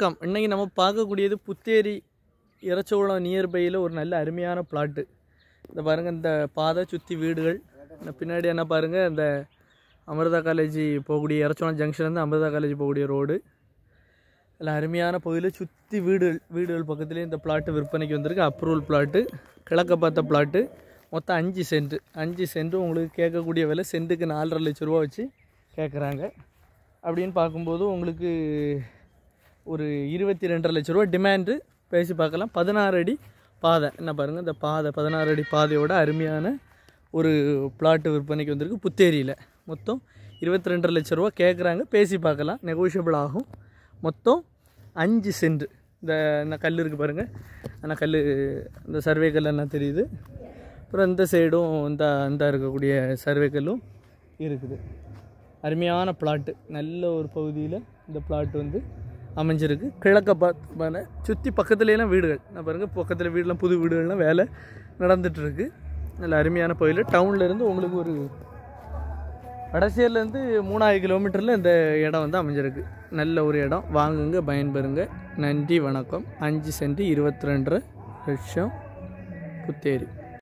வணக்கம் இன்னைக்கு நம்ம பார்க்கக்கூடியது புத்தேரி இறச்சோளம் நியர்பையில் ஒரு நல்ல அருமையான பிளாட்டு இந்த பாருங்கள் இந்த பாதை சுற்றி வீடுகள் இந்த பின்னாடி என்ன பாருங்கள் இந்த அமிர்தா காலேஜ் போகக்கூடிய இறச்சோளம் ஜங்ஷன்லேருந்து அமிர்தா காலேஜ் போகக்கூடிய ரோடு நல்ல அருமையான பகுதியில் சுற்றி வீடுகள் வீடுகள் பக்கத்துலேயே இந்த பிளாட்டு விற்பனைக்கு வந்திருக்கு அப்ரூவல் பிளாட்டு கிழக்க பார்த்த பிளாட்டு மொத்தம் அஞ்சு சென்ட் அஞ்சு சென்ட் உங்களுக்கு கேட்கக்கூடிய விலை சென்ட்டுக்கு நாலரை லட்ச ரூபா வச்சு கேட்குறாங்க அப்படின்னு பார்க்கும்போது உங்களுக்கு ஒரு இருபத்தி ரெண்டரை லட்ச ரூபா டிமாண்டு பேசி பார்க்கலாம் பதினாறு அடி பாதை என்ன பாருங்கள் இந்த பாதை பதினாறு அடி பாதையோட அருமையான ஒரு பிளாட்டு விற்பனைக்கு வந்திருக்கு புத்தேரியில் மொத்தம் இருபத்தி ரெண்டரை லட்ச ரூபா கேட்குறாங்க பேசி பார்க்கலாம் நெகோஷியபிள் ஆகும் மொத்தம் அஞ்சு சென்ட் இந்த இந்த கல் இருக்குது பாருங்கள் அந்த கல் இந்த சர்வே கல் என்ன தெரியுது அப்புறம் இந்த சைடும் இந்த இந்த இருக்கக்கூடிய சர்வே கல்லும் இருக்குது அருமையான பிளாட்டு நல்ல ஒரு பகுதியில் இந்த பிளாட் வந்து அமைஞ்சிருக்கு கிழக்க பார்த்து சுற்றி பக்கத்துலலாம் வீடுகள் நான் பாருங்கள் பக்கத்தில் வீடுலாம் புது வீடுகள்லாம் வேலை நடந்துகிட்ருக்கு நல்ல அருமையான பகுதியில் டவுன்லேருந்து உங்களுக்கு ஒரு வடசேர்லேருந்து மூணாயிரம் கிலோமீட்டரில் இந்த இடம் வந்து அமைஞ்சிருக்கு நல்ல ஒரு இடம் வாங்குங்க பயன்பெறுங்க நன்றி வணக்கம் அஞ்சு சென்ட் இருபத்தி ரெண்டரை லட்சம் புத்தேரி